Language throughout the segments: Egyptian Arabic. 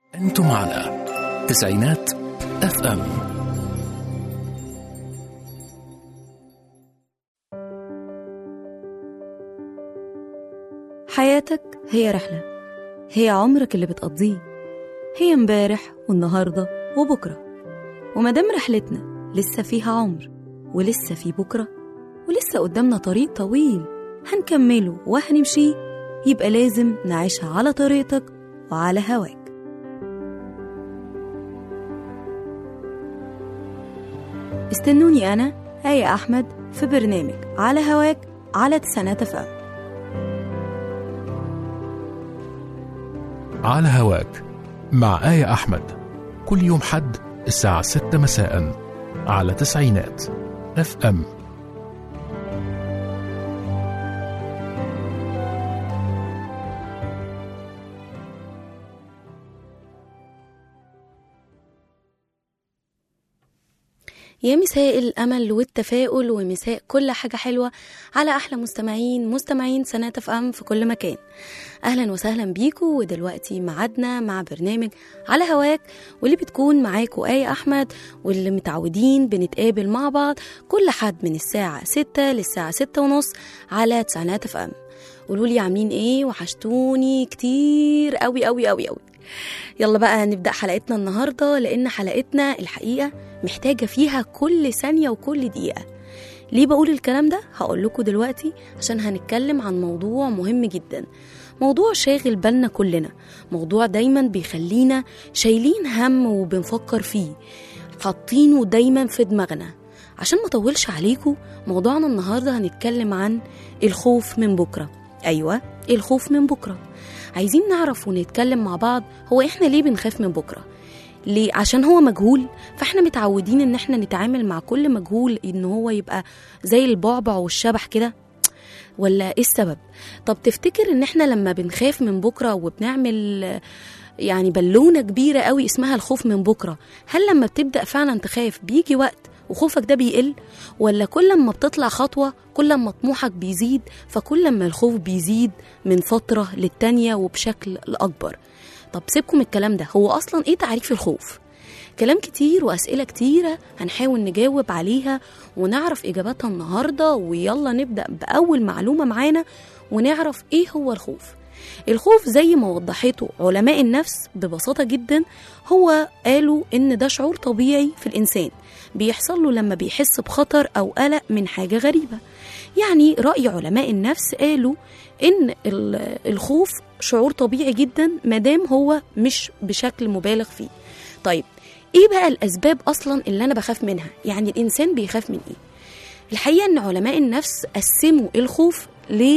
أنتم على تسعينات اف ام حياتك هي رحلة هي عمرك اللي بتقضيه هي امبارح والنهاردة وبكرة ومادام رحلتنا لسه فيها عمر ولسه في بكرة ولسه قدامنا طريق طويل هنكمله وهنمشيه يبقى لازم نعيشها على طريقتك وعلى هواك استنوني أنا آية أحمد في برنامج على هواك على تسعينات أفهم على هواك مع آية أحمد كل يوم حد الساعة 6 مساء على تسعينات اف ام يا مساء الأمل والتفاؤل ومساء كل حاجة حلوة على أحلى مستمعين مستمعين سنة اف ام في كل مكان أهلا وسهلا بيكم ودلوقتي معادنا مع برنامج على هواك واللي بتكون معاكم آية أحمد واللي متعودين بنتقابل مع بعض كل حد من الساعة ستة للساعة ستة ونص على تسعينات اف ام قولوا لي عاملين ايه وحشتوني كتير قوي قوي قوي قوي يلا بقى نبدأ حلقتنا النهاردة لأن حلقتنا الحقيقة محتاجة فيها كل ثانية وكل دقيقة ليه بقول الكلام ده؟ هقول لكم دلوقتي عشان هنتكلم عن موضوع مهم جدا موضوع شاغل بالنا كلنا موضوع دايما بيخلينا شايلين هم وبنفكر فيه حاطينه دايما في دماغنا عشان ما اطولش عليكم موضوعنا النهارده هنتكلم عن الخوف من بكره ايوه الخوف من بكره عايزين نعرف ونتكلم مع بعض هو احنا ليه بنخاف من بكره ليه عشان هو مجهول فاحنا متعودين ان احنا نتعامل مع كل مجهول ان هو يبقى زي البعبع والشبح كده ولا ايه السبب طب تفتكر ان احنا لما بنخاف من بكره وبنعمل يعني بالونه كبيره قوي اسمها الخوف من بكره هل لما بتبدا فعلا تخاف بيجي وقت وخوفك ده بيقل ولا كل ما بتطلع خطوه كل ما طموحك بيزيد فكل ما الخوف بيزيد من فتره للتانيه وبشكل اكبر طب سيبكم الكلام ده هو اصلا ايه تعريف الخوف كلام كتير واسئله كتيره هنحاول نجاوب عليها ونعرف اجاباتها النهارده ويلا نبدا باول معلومه معانا ونعرف ايه هو الخوف الخوف زي ما وضحته علماء النفس ببساطه جدا هو قالوا ان ده شعور طبيعي في الانسان بيحصل له لما بيحس بخطر او قلق من حاجه غريبه يعني راي علماء النفس قالوا ان الخوف شعور طبيعي جدا مادام هو مش بشكل مبالغ فيه طيب ايه بقى الاسباب اصلا اللي انا بخاف منها يعني الانسان بيخاف من ايه الحقيقه ان علماء النفس قسموا الخوف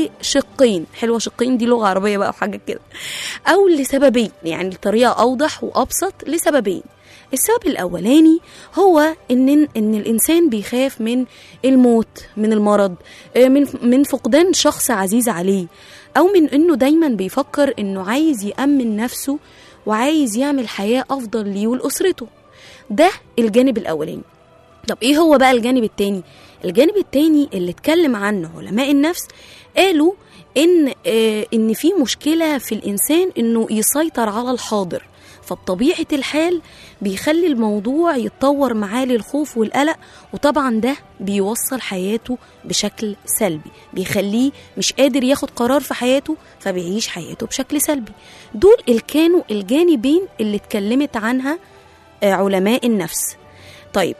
لشقين حلوه شقين دي لغه عربيه بقى وحاجه كده او لسببين يعني بطريقه اوضح وابسط لسببين السبب الاولاني هو ان ان الانسان بيخاف من الموت من المرض من من فقدان شخص عزيز عليه او من انه دايما بيفكر انه عايز يامن نفسه وعايز يعمل حياه افضل ليه ولاسرته ده الجانب الاولاني طب ايه هو بقى الجانب التاني الجانب التاني اللي اتكلم عنه علماء النفس قالوا ان آه ان في مشكله في الانسان انه يسيطر على الحاضر فبطبيعه الحال بيخلي الموضوع يتطور معاه للخوف والقلق وطبعا ده بيوصل حياته بشكل سلبي بيخليه مش قادر ياخد قرار في حياته فبيعيش حياته بشكل سلبي دول اللي كانوا الجانبين اللي اتكلمت عنها آه علماء النفس طيب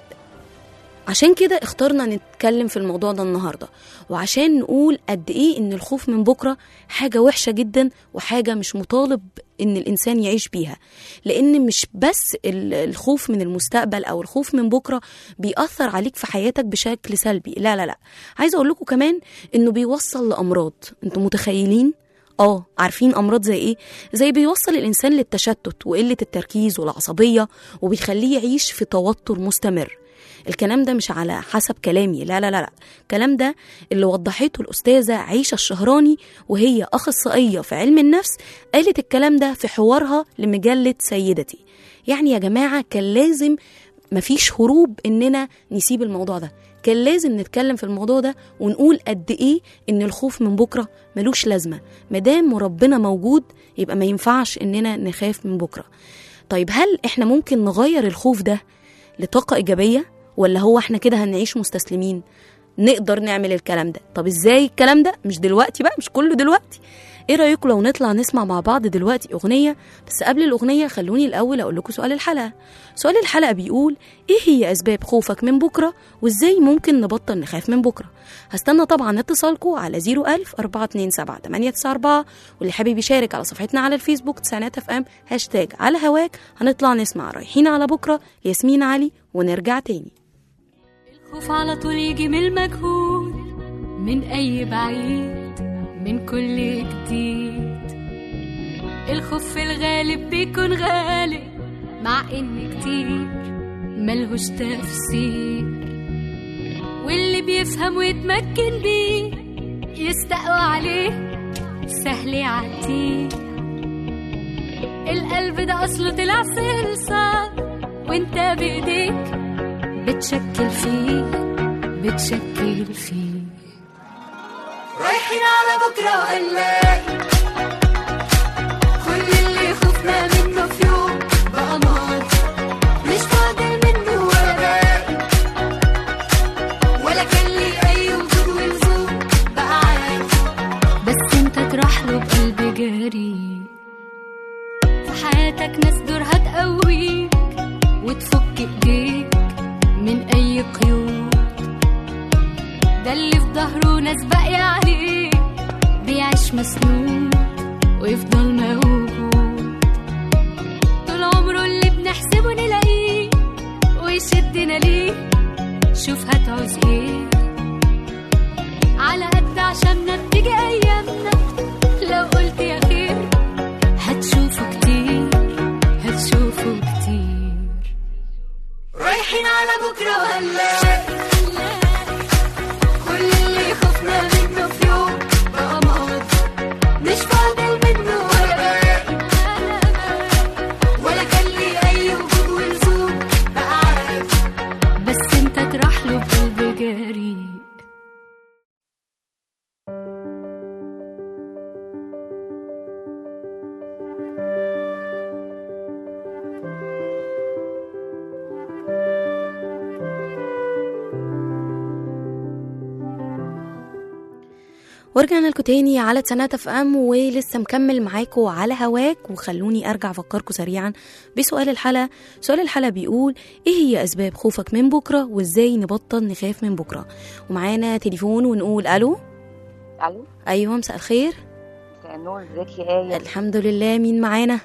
عشان كده اخترنا نتكلم في الموضوع ده النهارده وعشان نقول قد ايه ان الخوف من بكره حاجه وحشه جدا وحاجه مش مطالب ان الانسان يعيش بيها لان مش بس الخوف من المستقبل او الخوف من بكره بيأثر عليك في حياتك بشكل سلبي لا لا لا عايزه اقول لكم كمان انه بيوصل لامراض انتوا متخيلين اه عارفين امراض زي ايه زي بيوصل الانسان للتشتت وقله التركيز والعصبيه وبيخليه يعيش في توتر مستمر الكلام ده مش على حسب كلامي لا لا لا لا الكلام ده اللي وضحته الأستاذة عيشة الشهراني وهي أخصائية في علم النفس قالت الكلام ده في حوارها لمجلة سيدتي يعني يا جماعة كان لازم مفيش هروب إننا نسيب الموضوع ده كان لازم نتكلم في الموضوع ده ونقول قد ايه ان الخوف من بكره ملوش لازمه مادام ربنا موجود يبقى ما ينفعش اننا نخاف من بكره طيب هل احنا ممكن نغير الخوف ده لطاقة إيجابية ولا هو احنا كده هنعيش مستسلمين نقدر نعمل الكلام ده طب ازاي الكلام ده مش دلوقتي بقى مش كله دلوقتي ايه رايكم لو نطلع نسمع مع بعض دلوقتي اغنيه بس قبل الاغنيه خلوني الاول اقول لكم سؤال الحلقه سؤال الحلقه بيقول ايه هي اسباب خوفك من بكره وازاي ممكن نبطل نخاف من بكره هستنى طبعا اتصالكم على 01000 427 894 واللي حابب يشارك على صفحتنا على الفيسبوك تسعينات اف ام هاشتاج على هواك هنطلع نسمع رايحين على بكره ياسمين علي ونرجع تاني الخوف على طول يجي من المجهول من أي بعيد من كل جديد الخوف في الغالب بيكون غالب مع إن كتير ملهوش تفسير واللي بيفهم ويتمكن بيه يستقوى عليه سهل يعديه القلب ده أصله طلع صلصة وانت بإيديك بتشكل فيه بتشكل فيه رايحين على بكرة وقلاقي كل اللي خفنا منه في يوم بقى ماضي مش فاضل منه ولا باقي ولا كان لي أي وجود ولزوم بقى عادي بس انت تروح له بقلب جريء في حياتك ناس دورها تقويك وتفك ايديك من اي قيود ده اللي في ظهره ناس باقية عليه بيعيش مسنود ويفضل موجود طول عمره اللي بنحسبه نلاقيه ويشدنا ليه شوف هتعوز ايه على قد عشاننا بتيجي ايامنا لو قلت يا خير هتشوفه كتير هتشوفه كتير رايحين على بكرة ولا كل اللي خفنا منه في يوم بقى ماضي مش فاضل منه ولا باقي ولا كان لي أي وجود ولزوم بقى عادي بس انت تروح له بقلب جريء ورجعنا لكم تاني على تسعينات اف ام ولسه مكمل معاكم على هواك وخلوني ارجع افكركم سريعا بسؤال الحلقه سؤال الحلقه بيقول ايه هي اسباب خوفك من بكره وازاي نبطل نخاف من بكره ومعانا تليفون ونقول الو الو ايوه مساء الخير مساء النور ازيك يا ايه الحمد لله مين معانا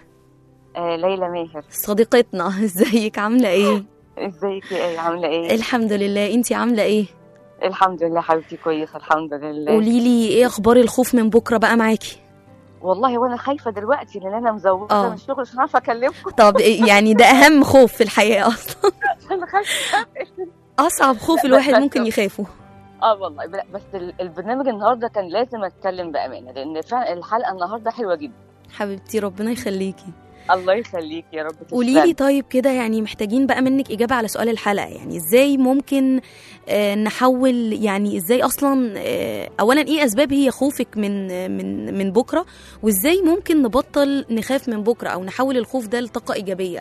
آه ليلى ماهر صديقتنا ازيك عامله ايه ازيك يا ايه عامله ايه الحمد لله انتي عامله ايه الحمد لله حبيبتي كويسه الحمد لله قولي لي ايه اخبار الخوف من بكره بقى معاكي والله وانا خايفه دلوقتي لان انا مزوجه آه. من الشغل مش عارفه اكلمكم طب إيه- يعني ده اهم خوف في الحياه اصلا انا خايفه اصعب خوف لا، الواحد بس- ممكن يخافه اه والله بلا- بس ال- البرنامج النهارده كان لازم اتكلم بامانه لان فعلا الحلقه النهارده حلوه جدا حبيبتي ربنا يخليكي الله يخليك يا رب قولي لي تسلمي. طيب كده يعني محتاجين بقى منك إجابة على سؤال الحلقة يعني إزاي ممكن آه، نحول يعني إزاي أصلا آه، أولا إيه أسباب هي خوفك من آه، من من بكرة وإزاي ممكن نبطل نخاف من بكرة أو نحول الخوف ده لطاقة إيجابية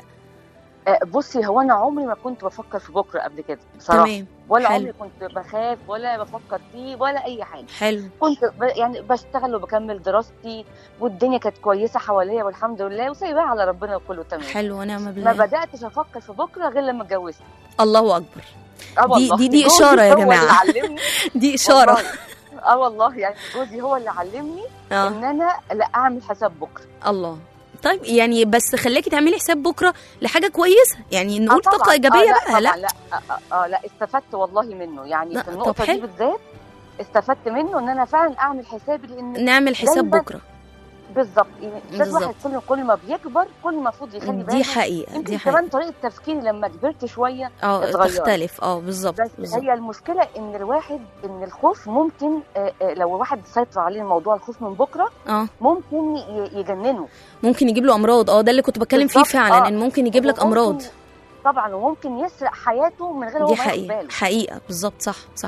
آه بصي هو انا عمري ما كنت بفكر في بكره قبل كده بصراحه تمام ولا حلو. عمري كنت بخاف ولا بفكر فيه ولا اي حاجه حلو كنت ب... يعني بشتغل وبكمل دراستي والدنيا كانت كويسه حواليا والحمد لله وسايباها على ربنا وكله تمام حلو ونعم ما بالله بداتش افكر في بكره غير لما اتجوزت الله أكبر اه دي- والله دي- دي جوزي إشارة يا هو جماعة. اللي علمني دي إشارة والله. اه والله يعني جوزي هو اللي علمني آه. ان انا لا اعمل حساب بكره الله طيب يعني بس خليكي تعملي حساب بكرة لحاجة كويسة يعني نقول طبعاً. طاقة إيجابية آه لا بقى طبعا لا لا آه, آه, اه لا استفدت والله منه يعني لا، في طب النقطه دي حلو. بالذات استفدت منه ان انا فعلا اعمل حسابي لان نعمل حساب دايماً بكرة بالظبط يعني ده بالظبط. الواحد كل كل ما بيكبر كل ما المفروض يخلي باله دي حقيقة دي يمكن حقيقة كمان طريقه تفكيري لما كبرت شويه اه اتغيرت. تختلف اه بالظبط بس بالظبط هي المشكله ان الواحد ان الخوف ممكن آه، آه، لو الواحد سيطر عليه موضوع الخوف من بكره اه ممكن ي- يجننه ممكن يجيب له امراض اه ده اللي كنت بتكلم فيه بالظبط، فعلا آه. ان ممكن يجيب لك وممكن- امراض طبعا وممكن يسرق حياته من غير هو دي ما ياخد حقيقه باله حقيقه بالظبط صح صح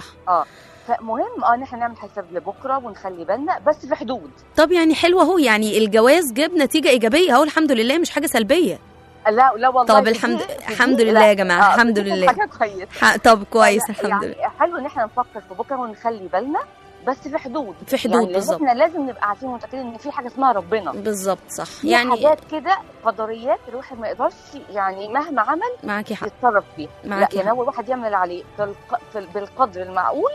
فمهم اه ان احنا نعمل حساب لبكره ونخلي بالنا بس في حدود طب يعني حلو اهو يعني الجواز جاب نتيجه ايجابيه اهو الحمد لله مش حاجه سلبيه لا لا والله طب دي- الحمد- دي- الحمد دي- لله لا، يا جماعة، آه، الحمد دي لله. حاجه كويسه ح- طب كويس لا، الحمد يعني لله حلو ان احنا نفكر في بكره ونخلي بالنا بس في حدود في حدود يعني لأن بالظبط. احنا لازم نبقى عارفين ومتاكدين ان في حاجه اسمها ربنا بالظبط صح في يعني حاجات كده قدريات الواحد ما يقدرش يعني مهما عمل معاكي حق يتصرف فيها لا معاكي يعني حق هو الواحد يعمل اللي عليه بالق... في- بالقدر المعقول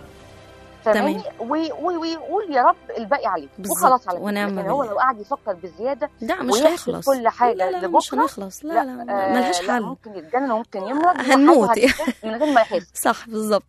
تمام وي- وي- ويقول يا رب الباقي عليه بالظبط، وخلاص على كده ونعم لكن هو بالله. لو قعد يفكر بزياده لا مش ويحسب هيخلص كل حاجه لا لا لا لبكره مش هنخلص لا لا آه، ملهاش لا، حل ممكن يتجنن وممكن يمرض هنموت وحاجة هتحس من غير ما يحس صح بالظبط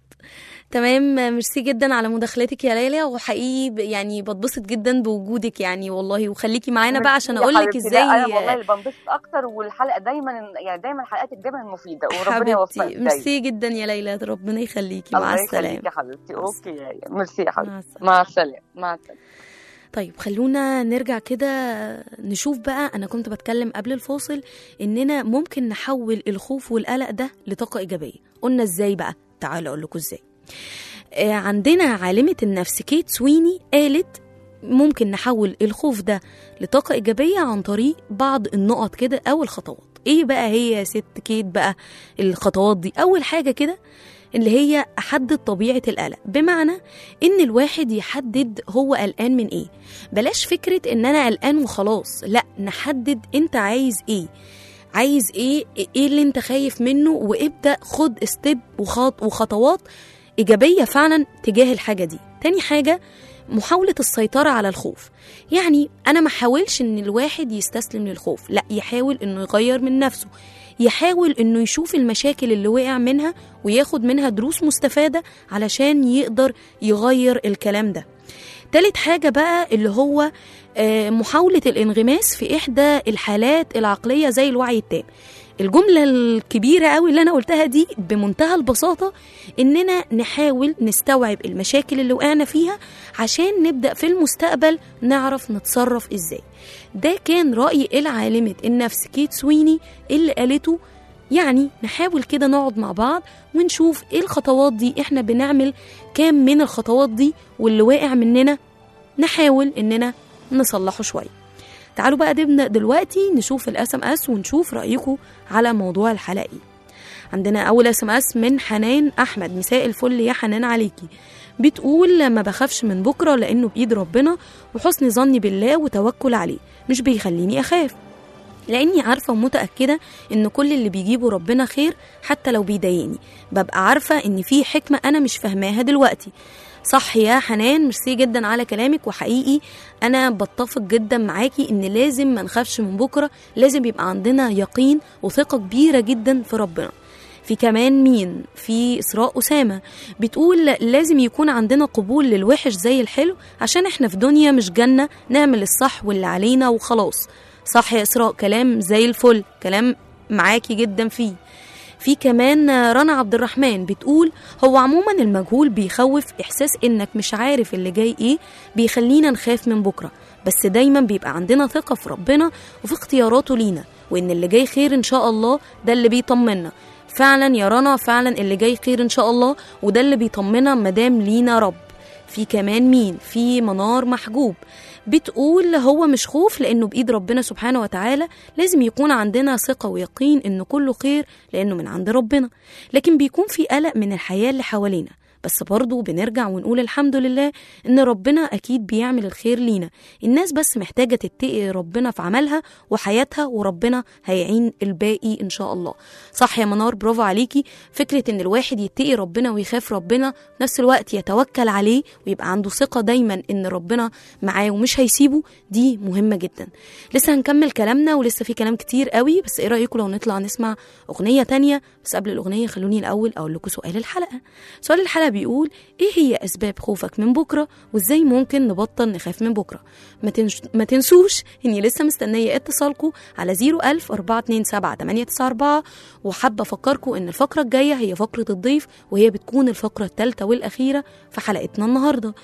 تمام ميرسي جدا على مداخلتك يا ليلى وحقيقي ب- يعني بتبسط جدا بوجودك يعني والله وخليكي معانا بقى عشان يا اقول لك حبيبتي، لا، انا والله ازاي اللي بنبسط اكتر والحلقه دايما يعني دايما حلقاتك دايما مفيده وربنا يوفقك حبيبتي دايما ميرسي جدا يا ليلى ربنا يخليكي مع الله السلامه يخليك يا حبيبتي مع اوكي يا يا. ميرسي يا حبيبتي مع السلامه مع السلامه مع السلامه طيب خلونا نرجع كده نشوف بقى انا كنت بتكلم قبل الفاصل اننا ممكن نحول الخوف والقلق ده لطاقه ايجابيه قلنا ازاي بقى تعالوا اقول لكم ازاي آه، عندنا عالمه النفس كيت سويني قالت ممكن نحول الخوف ده لطاقه ايجابيه عن طريق بعض النقط كده او الخطوات ايه بقى هي يا ست كيت بقى الخطوات دي اول حاجه كده اللي هي احدد طبيعه القلق بمعنى ان الواحد يحدد هو قلقان من ايه بلاش فكره ان انا قلقان وخلاص لا نحدد انت عايز ايه عايز ايه ايه اللي انت خايف منه وابدا خد ستيب وخط وخطوات ايجابيه فعلا تجاه الحاجه دي تاني حاجه محاولة السيطرة على الخوف يعني أنا ما حاولش إن الواحد يستسلم للخوف لا يحاول إنه يغير من نفسه يحاول إنه يشوف المشاكل اللي وقع منها وياخد منها دروس مستفادة علشان يقدر يغير الكلام ده تالت حاجة بقى اللي هو آه، محاولة الانغماس في إحدى الحالات العقلية زي الوعي التام الجملة الكبيرة قوي اللي أنا قلتها دي بمنتهى البساطة إننا نحاول نستوعب المشاكل اللي وقعنا فيها عشان نبدأ في المستقبل نعرف نتصرف إزاي ده كان رأي العالمة النفس كيت سويني اللي قالته يعني نحاول كده نقعد مع بعض ونشوف ايه الخطوات دي احنا بنعمل كام من الخطوات دي واللي واقع مننا نحاول اننا نصلحه شويه تعالوا بقى نبدا دلوقتي نشوف الاس ام اس ونشوف رايكم على موضوع الحلقه ايه عندنا اول اس ام اس من حنان احمد مساء الفل يا حنان عليكي بتقول ما بخافش من بكره لانه بايد ربنا وحسن ظني بالله وتوكل عليه مش بيخليني اخاف لاني عارفه ومتاكده ان كل اللي بيجيبه ربنا خير حتى لو بيضايقني ببقى عارفه ان في حكمه انا مش فاهماها دلوقتي صح يا حنان ميرسي جدا على كلامك وحقيقي انا بتفق جدا معاكي ان لازم ما نخافش من بكره لازم يبقى عندنا يقين وثقه كبيره جدا في ربنا في كمان مين في اسراء اسامه بتقول لازم يكون عندنا قبول للوحش زي الحلو عشان احنا في دنيا مش جنه نعمل الصح واللي علينا وخلاص صح يا اسراء كلام زي الفل كلام معاكي جدا فيه في كمان رنا عبد الرحمن بتقول هو عموما المجهول بيخوف احساس انك مش عارف اللي جاي ايه بيخلينا نخاف من بكره بس دايما بيبقى عندنا ثقه في ربنا وفي اختياراته لينا وان اللي جاي خير ان شاء الله ده اللي بيطمنا فعلا يا رنا فعلا اللي جاي خير ان شاء الله وده اللي بيطمنا مدام لينا رب في كمان مين في منار محجوب بتقول هو مش خوف لانه بايد ربنا سبحانه وتعالى لازم يكون عندنا ثقه ويقين انه كله خير لانه من عند ربنا لكن بيكون في قلق من الحياه اللي حوالينا بس برضه بنرجع ونقول الحمد لله ان ربنا اكيد بيعمل الخير لينا الناس بس محتاجه تتقي ربنا في عملها وحياتها وربنا هيعين الباقي ان شاء الله صح يا منار برافو عليكي فكره ان الواحد يتقي ربنا ويخاف ربنا في نفس الوقت يتوكل عليه ويبقى عنده ثقه دايما ان ربنا معاه ومش هيسيبه دي مهمه جدا لسه هنكمل كلامنا ولسه في كلام كتير قوي بس ايه رايكم لو نطلع نسمع اغنيه تانية بس قبل الاغنيه خلوني الاول اقول لكم سؤال الحلقه سؤال الحلقه بيقول ايه هي اسباب خوفك من بكره وازاي ممكن نبطل نخاف من بكره ما, تنش... ما تنسوش اني لسه مستنيه اتصالكم على 01000 427 894 وحابه افكركم ان الفقره الجايه هي فقره الضيف وهي بتكون الفقره الثالثه والاخيره في حلقتنا النهارده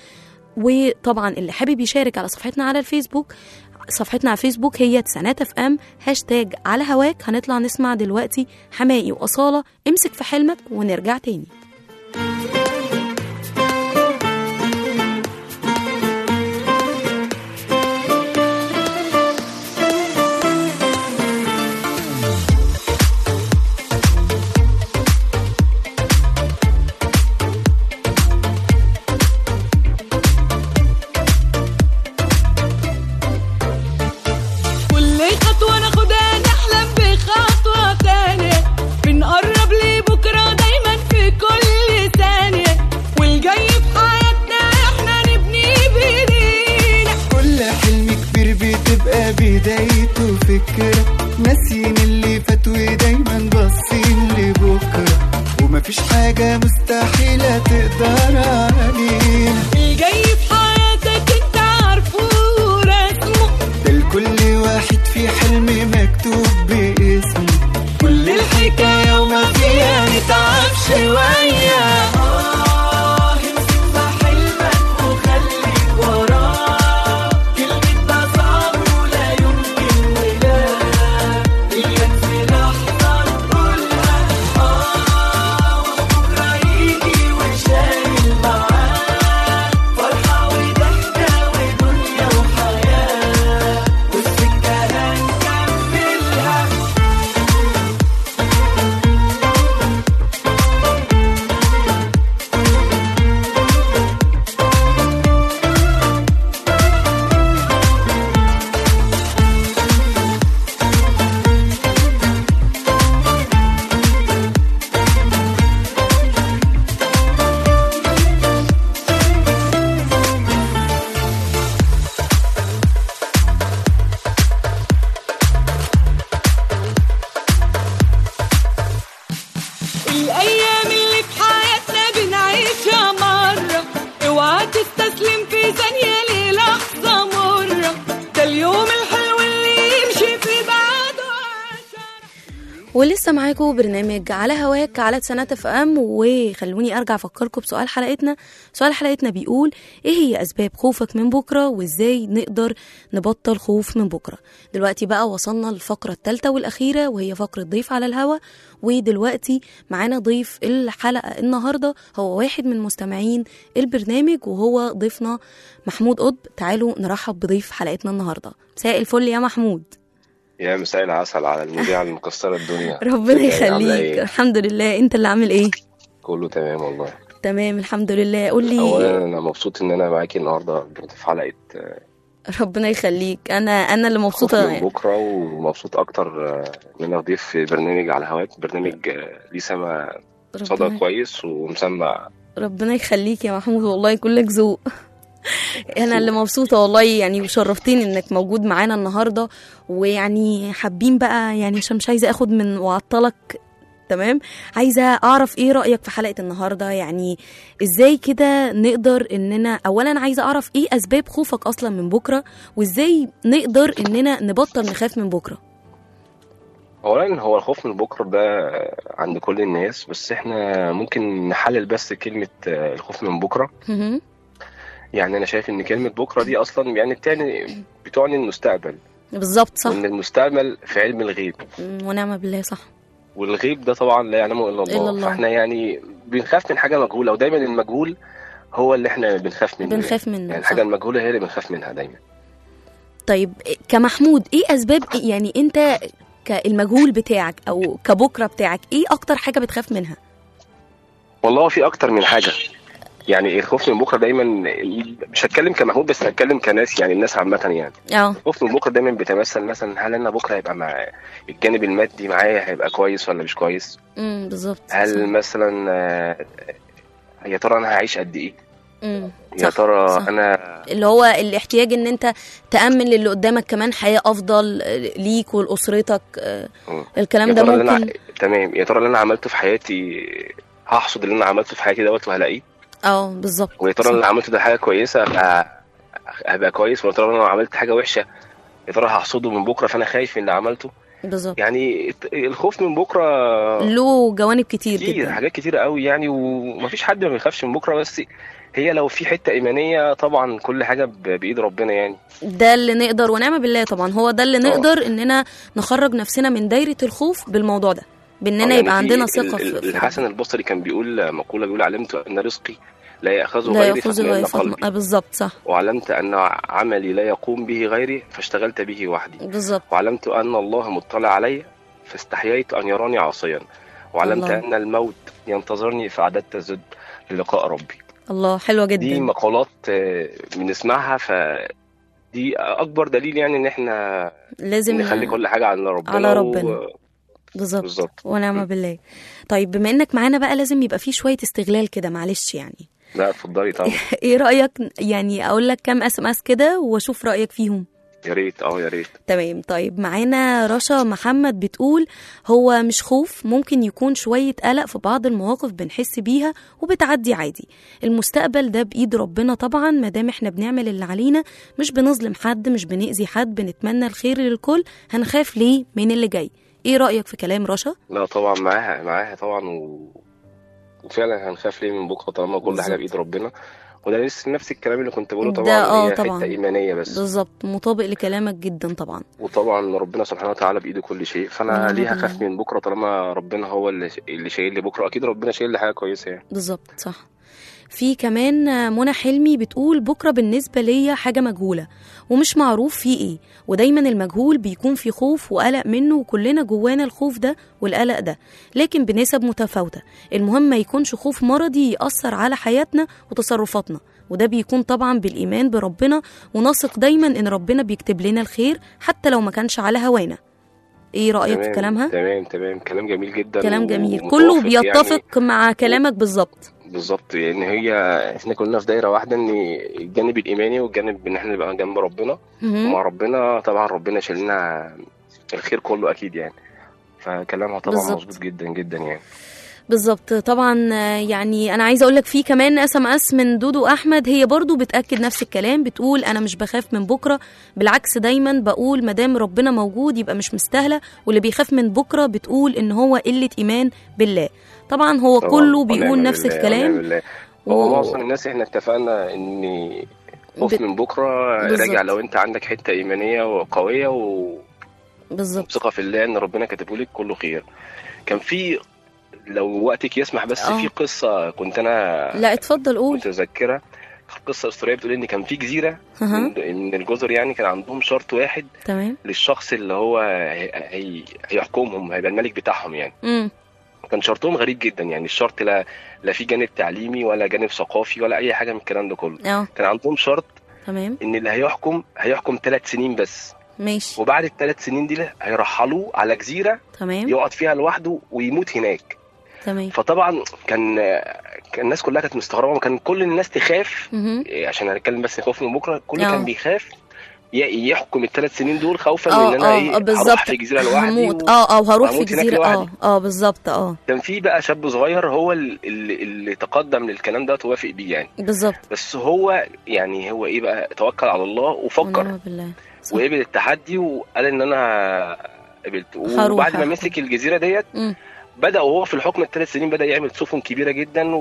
وطبعا اللي حابب يشارك على صفحتنا على الفيسبوك صفحتنا على الفيسبوك هي تسانات اف ام هاشتاج على هواك هنطلع نسمع دلوقتي حمائي واصاله امسك في حلمك ونرجع تاني وفكرة ناسيين اللي فات ودايما باصين لبكرة ومفيش حاجة مستحيلة تقدر علينا الجاي في حياتك انت عارفه ورسمه ده لكل واحد في حلم مكتوب باسمه كل الحكاية وما فيها نتعب شوية آه امسك في حلمك وخليك وراه كلمة ده صعب ولا يمكن ولا إياك في لحظة تقولها آه وبكرة يجي وشايل معاه فرحة وضحكة ودنيا وحياة والسكة هنكملها الايام اللي في حياتنا بنعيشها مرة اوعى تستسلم في ثانية للحظة مرة ده اليوم الحلو اللي يمشي في بعده عشرة ولسه معاكم برنامج على هواك على سنة اف ام وخلوني ارجع افكركم بسؤال حلقتنا سؤال حلقتنا بيقول ايه هي اسباب خوفك من بكره وازاي نقدر نبطل خوف من بكره دلوقتي بقى وصلنا للفقره الثالثه والاخيره وهي فقره ضيف على الهوا ودلوقتي معانا ضيف الحلقه النهارده هو واحد من مستمعين البرنامج وهو ضيفنا محمود قطب تعالوا نرحب بضيف حلقتنا النهارده مساء الفل يا محمود يا مساء العسل على المذيعة المكسرة الدنيا ربنا ازيك؟ عاملة يخليك ايه؟ الحمد لله انت اللي عامل ايه كله تمام والله تمام الحمد لله قول لي اولا انا مبسوط ان انا معاكي النهارده في حلقة آه، ربنا يخليك انا انا اللي خوف مبسوطه من بكرة ومبسوط اكتر آه، ان انا اضيف في برنامج على هواك برنامج آه، ليه سما صدى ربنا, كويس ومسمع ربنا يخليك يا محمود والله كلك ذوق انا اللي مبسوطه والله يعني وشرفتني انك موجود معانا النهارده ويعني حابين بقى يعني عشان مش عايزه اخد من واعطلك تمام عايزه اعرف ايه رايك في حلقه النهارده يعني ازاي كده نقدر اننا اولا عايزه اعرف ايه اسباب خوفك اصلا من بكره وازاي نقدر اننا نبطل نخاف من بكره اولا هو الخوف من بكرة ده عند كل الناس بس احنا ممكن نحلل بس كلمة آه، الخوف من بكرة مهم. يعني انا شايف ان كلمة بكرة دي اصلا يعني بتعني بتعني المستقبل بالظبط صح وان المستقبل في علم الغيب مم، ونعم بالله صح والغيب ده طبعا لا يعلمه الا الله, إلا الله. فاحنا يعني بنخاف من حاجه مجهوله ودايما المجهول هو اللي احنا بنخاف منه بنخاف منه يعني صح. الحاجه المجهوله هي اللي بنخاف منها دايما طيب كمحمود ايه اسباب يعني انت كالمجهول بتاعك او كبكره بتاعك ايه اكتر حاجه بتخاف منها والله في اكتر من حاجه يعني الخوف من بكره دايما مش هتكلم كمحمود بس هتكلم كناس يعني الناس عامه يعني اه الخوف من بكره دايما بيتمثل مثلا هل انا بكره هيبقى مع الجانب المادي معايا هيبقى كويس ولا مش كويس امم بالظبط هل صح. مثلا آه، يا ترى انا هعيش قد ايه مم. يا صح، ترى صح. انا اللي هو الاحتياج ان انت تامن للي قدامك كمان حياه افضل آه، ليك ولاسرتك آه، مم. الكلام يا ده ترى اللي ممكن انا تمام يا ترى اللي انا عملته في حياتي هحصد اللي انا عملته في حياتي دوت وهلاقيه اه بالظبط ويا ترى صح. اللي انا عملته ده حاجه كويسه هبقى هبقى كويس ويا ترى لو انا عملت حاجه وحشه يا ترى هحصده من بكره فانا خايف من اللي عملته بالظبط يعني الت- الخوف من بكره له جوانب كتير كتير جدا حاجات كتير قوي يعني ومفيش حد ما بيخافش من بكره بس هي لو في حته ايمانيه طبعا كل حاجه ب- بايد ربنا يعني ده اللي نقدر ونعم بالله طبعا هو ده اللي آه. نقدر اننا نخرج نفسنا من دايره الخوف بالموضوع ده باننا يعني يبقى في عندنا ال- ثقه ال- في في الحسن البصري كان بيقول مقوله بيقول علمت ان رزقي لا ياخذه لا غيري ياخذ فاطمئن غير قلبي فاطمه آه، بالظبط صح وعلمت أن عملي لا يقوم به غيري فاشتغلت به وحدي بالظبط وعلمت أن الله مطلع علي فاستحييت أن يراني عاصيا وعلمت الله. أن الموت ينتظرني فأعددت الزد للقاء ربي الله حلوه دي جدا مقالات آه، بنسمعها ف دي أكبر دليل يعني إن إحنا لازم نخلي كل حاجة على ربنا على و- ربنا. بالظبط بالظبط ونعم بالله طيب بما انك معانا بقى لازم يبقى في شويه استغلال كده معلش يعني لا اتفضلي طبعا ايه رايك يعني اقول لك كام اس ام اس كده واشوف رايك فيهم يا ريت اه يا ريت تمام طيب معانا رشا محمد بتقول هو مش خوف ممكن يكون شوية قلق في بعض المواقف بنحس بيها وبتعدي عادي المستقبل ده بإيد ربنا طبعا مادام احنا بنعمل اللي علينا مش بنظلم حد مش بنأذي حد بنتمنى الخير للكل هنخاف ليه من اللي جاي ايه رأيك في كلام رشا؟ لا طبعا معاها معاها طبعا و... وفعلا هنخاف ليه من بكره طالما كل حاجه بالظبط. بايد ربنا وده لسه نفس الكلام اللي كنت بقوله ده طبعا آه هي طبعا. حته ايمانيه بس بالظبط مطابق لكلامك جدا طبعا وطبعا ربنا سبحانه وتعالى بايده كل شيء فانا ونعم ليه بالله. هخاف من بكره طالما ربنا هو اللي اللي شايل لي بكره اكيد ربنا شايل لي حاجه كويسه يعني بالظبط صح في كمان منى حلمي بتقول بكرة بالنسبة ليا حاجة مجهولة ومش معروف فيه ايه ودايما المجهول بيكون في خوف وقلق منه وكلنا جوانا الخوف ده والقلق ده لكن بنسب متفاوتة المهم ما يكونش خوف مرضي يأثر على حياتنا وتصرفاتنا وده بيكون طبعا بالإيمان بربنا ونثق دايما إن ربنا بيكتب لنا الخير حتى لو ما كانش على هوانا ايه رأيك في تمام كلامها؟ تمام تمام كلام جميل جدا كلام و- جميل ومتوافق كله يعني. بيتفق مع كلامك بالظبط بالظبط يعني هي احنا كلنا في دايره واحده ان الجانب الايماني والجانب ان احنا نبقى جنب ربنا مهم. ومع ربنا طبعا ربنا شايل لنا الخير كله اكيد يعني فكلامها طبعا بالظبط. مظبوط جدا جدا يعني بالظبط طبعا آه، يعني انا عايزه اقول لك في كمان اس ام اس من دودو احمد هي برضو بتاكد نفس الكلام بتقول انا مش بخاف من بكره بالعكس دايما بقول مادام ربنا موجود يبقى مش مستاهله واللي بيخاف من بكره بتقول ان هو قله ايمان بالله طبعا هو طبعاً. كله بيقول ونعم نفس بالله، الكلام ونعم بالله. هو و- معظم الناس احنا اتفقنا ان خوف بت- من بكره بالظبط. راجع لو انت عندك حته ايمانيه وقويه وثقه بالظبط في الله ان ربنا كاتبه لك كله خير كان في لو وقتك يسمح بس آه. في قصه كنت انا لا اتفضل قول متذكره قصه اسطوريه بتقول ان كان في جزيره أها. من من الجزر يعني كان عندهم شرط واحد تمام للشخص اللي هو هي- هي هيحكمهم هيبقى الملك بتاعهم يعني امم كان شرطهم غريب جدا يعني الشرط لا لا في جانب تعليمي ولا جانب ثقافي ولا اي حاجه من الكلام ده كله اه كان عندهم شرط تمام ان اللي هيحكم هيحكم ثلاث سنين بس ماشي وبعد الثلاث سنين دي هيرحلوه على جزيره تمام يقعد فيها لوحده ويموت هناك تمام فطبعا كان كان الناس كلها كانت مستغربه وكان كل الناس تخاف مهم. إيه، عشان هنتكلم بس خوف من بكره كل آه. كان بيخاف ي- يحكم الثلاث سنين دول خوفا اه من ان انا ايه اه بالظبط هروح في جزيره لوحدي هموت و- اه اه وهروح في وهموت هناك جزيره اه لوحدي. اه بالظبط اه كان في بقى شاب صغير هو ال- اللي, اللي تقدم للكلام ده ووافق بيه يعني بالظبط بس هو يعني هو ايه بقى توكل على الله وفكر ونعم بالله صح. وقبل التحدي وقال ان انا قبلت هروح وبعد ما أحكم. مسك الجزيره ديت مم. بدا وهو في الحكم الثلاث سنين بدا يعمل سفن كبيره جدا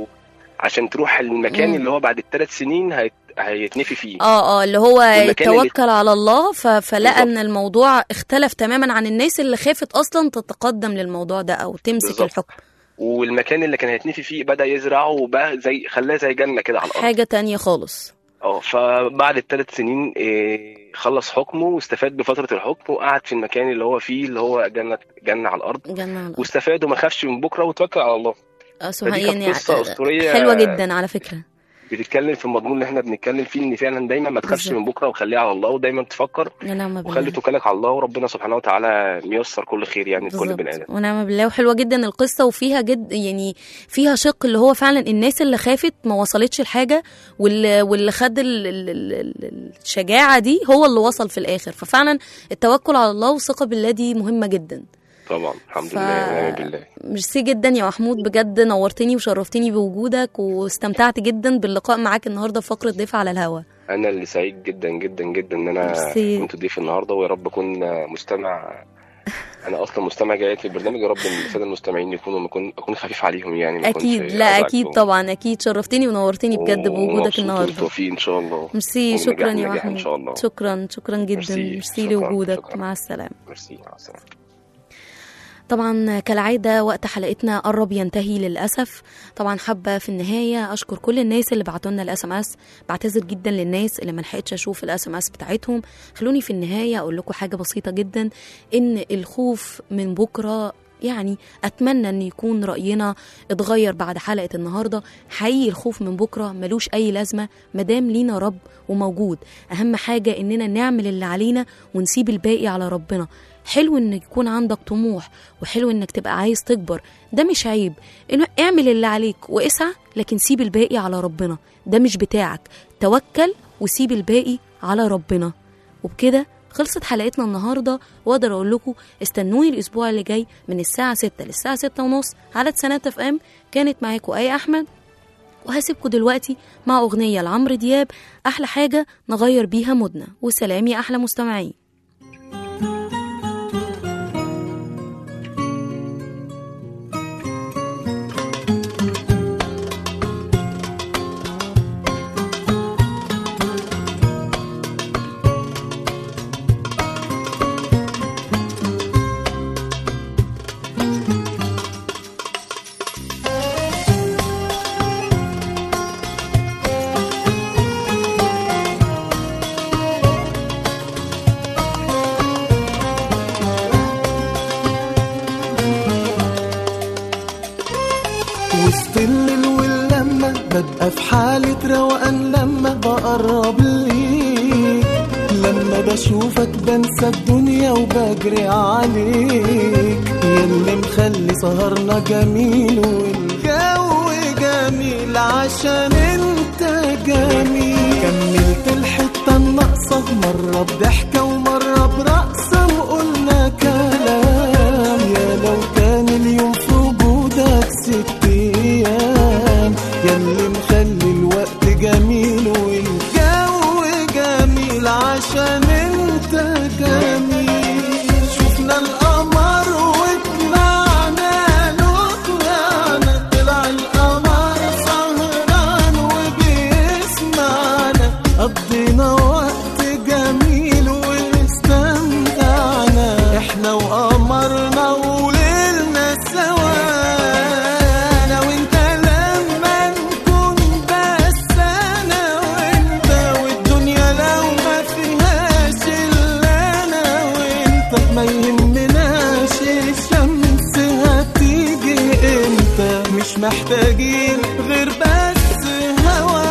وعشان تروح المكان مم. اللي هو بعد الثلاث سنين هيت... هيتنفي فيه اه اه اللي هو والمكان اللي- توكل على الله ف... فلقى بالظبط. ان الموضوع اختلف تماما عن الناس اللي خافت اصلا تتقدم للموضوع ده او تمسك بالظبط. الحكم والمكان اللي كان هيتنفي فيه بدا يزرعه وبقى زي خلاه زي جنه كده على الارض حاجه تانية خالص اه فبعد الثلاث سنين إيه، خلص حكمه واستفاد بفتره الحكم وقعد في المكان اللي هو فيه اللي هو جنه جنه على الارض جنة على الأرض. واستفاد وما خافش من بكره وتوكل على الله آه، سبحان فدي كانت يعني قصة أسطورية. حلوه جدا على فكره بتتكلم في المضمون اللي احنا بنتكلم فيه ان فعلا دايما ما تخافش بالظبط. من بكره وخليها على الله ودايما تفكر ونعم وخلي بالله توكلك على الله وربنا سبحانه وتعالى ميسر كل خير يعني لكل بالظبط بني ادم ونعم بالله وحلوه جدا القصه وفيها جد يعني فيها شق اللي هو فعلا الناس اللي خافت ما وصلتش لحاجه واللي واللي خد ال- ال- ال- ال- الشجاعه دي هو اللي وصل في الاخر ففعلا التوكل على الله والثقه بالله دي مهمه جدا طبعا الحمد ف- لله ونعم بالله ميرسي جدا يا محمود بجد نورتني وشرفتني بوجودك واستمتعت جدا باللقاء معاك النهارده في فقره ضيف على الهوا انا اللي سعيد جدا جدا جدا ان انا ميرسي. كنت ضيف النهارده ويا رب اكون مستمع انا اصلا مستمع جيد في البرنامج يا رب الساده المستمعين يكونوا اكون اكون خفيف عليهم يعني ما أكونش اكيد لا اكيد أزعجهم. طبعا اكيد شرفتني ونورتني بجد بوجودك ومبسوط النهارده والتوفيق ان شاء الله ميرسي ونجاح شكرا يا نجاح محمود ان شاء الله شكرا شكرا جدا ميرسي، ميرسي شكراً، لوجودك شكراً. مع السلامه ميرسي مع السلامه طبعا كالعادة وقت حلقتنا قرب ينتهي للأسف طبعا حابة في النهاية أشكر كل الناس اللي بعتوا لنا الاس ام اس بعتذر جدا للناس اللي ما لحقتش أشوف الاس ام اس بتاعتهم خلوني في النهاية أقول لكم حاجة بسيطة جدا إن الخوف من بكرة يعني اتمنى ان يكون راينا اتغير بعد حلقه النهارده حقيقي الخوف من بكره ملوش اي لازمه مادام لينا رب وموجود اهم حاجه اننا نعمل اللي علينا ونسيب الباقي على ربنا حلو ان يكون عندك طموح وحلو انك تبقى عايز تكبر ده مش عيب انه اعمل اللي عليك واسعى لكن سيب الباقي على ربنا ده مش بتاعك توكل وسيب الباقي على ربنا وبكده خلصت حلقتنا النهاردة وأقدر أقول لكم استنوني الأسبوع اللي جاي من الساعة 6 للساعة 6 ونص على سنة اف ام كانت معاكم أي أحمد وهسيبكم دلوقتي مع أغنية لعمرو دياب أحلى حاجة نغير بيها مودنا وسلام يا أحلى مستمعين وسط الليل واللمة ببقى في حالة روقان لما بقرب ليك لما بشوفك بنسى الدنيا وبجري عليك ياللي مخلي سهرنا جميل والجو جميل عشان انت جميل كملت الحتة الناقصة مرة بضحكة ومرة برقصة وقلنا كلام يا لو كان اليوم في وجودك ست ايام ياللي مخلي الوقت جميل والجو جميل عشان انت جميل شفنا القمر وطلعنا له طلعنا طلع القمر سهران وبيسمعنا قضينا وقت جميل واستمتعنا احنا وقمرنا وليلنا سوا انا وانت لما نكون بس انا وانت والدنيا لو ما فيهاش الا انا وانت ما يهمناش الشمس هتيجي امتى مش محتاجين غير بس هوا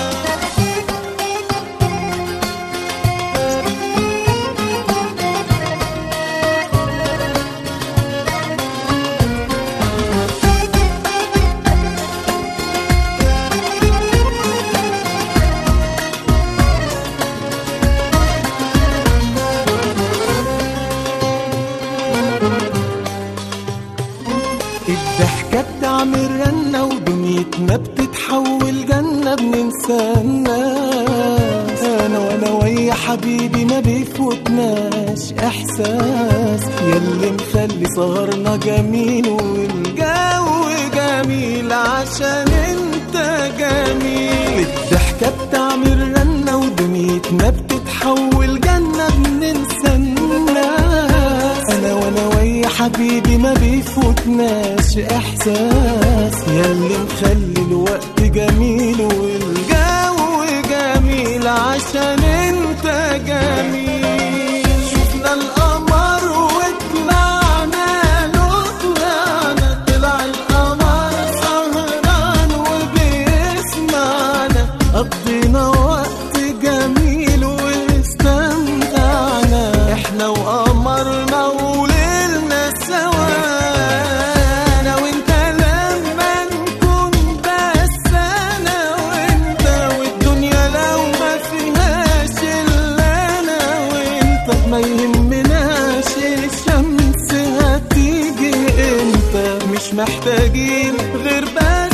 الضحكة بتعمل رنة ودنيتنا بتتحول جنة بننسى الناس أنا وأنا ويا حبيبي ما بيفوتناش إحساس ياللي مخلي سهرنا جميل والجو جميل عشان انت جميل الضحكة بتعمل رنة ودنيتنا بتتحول جنة بننسى الناس أنا وأنا ويا حبيبي ما بيفوتناش إحساس ياللي مخلي الوقت جميل والجو جميل عشان انت جميل شفنا القمر وطلعنا له طلعنا طلع القمر سهران وبيسمعنا قضينا وقت جميل واستمتعنا احنا وقمرنا وليلنا سوا انا وانت لما نكون بس انا وانت والدنيا لو ما فيهاش الا انا وانت ما يهمناش الشمس هتيجي امتى مش محتاجين غير بس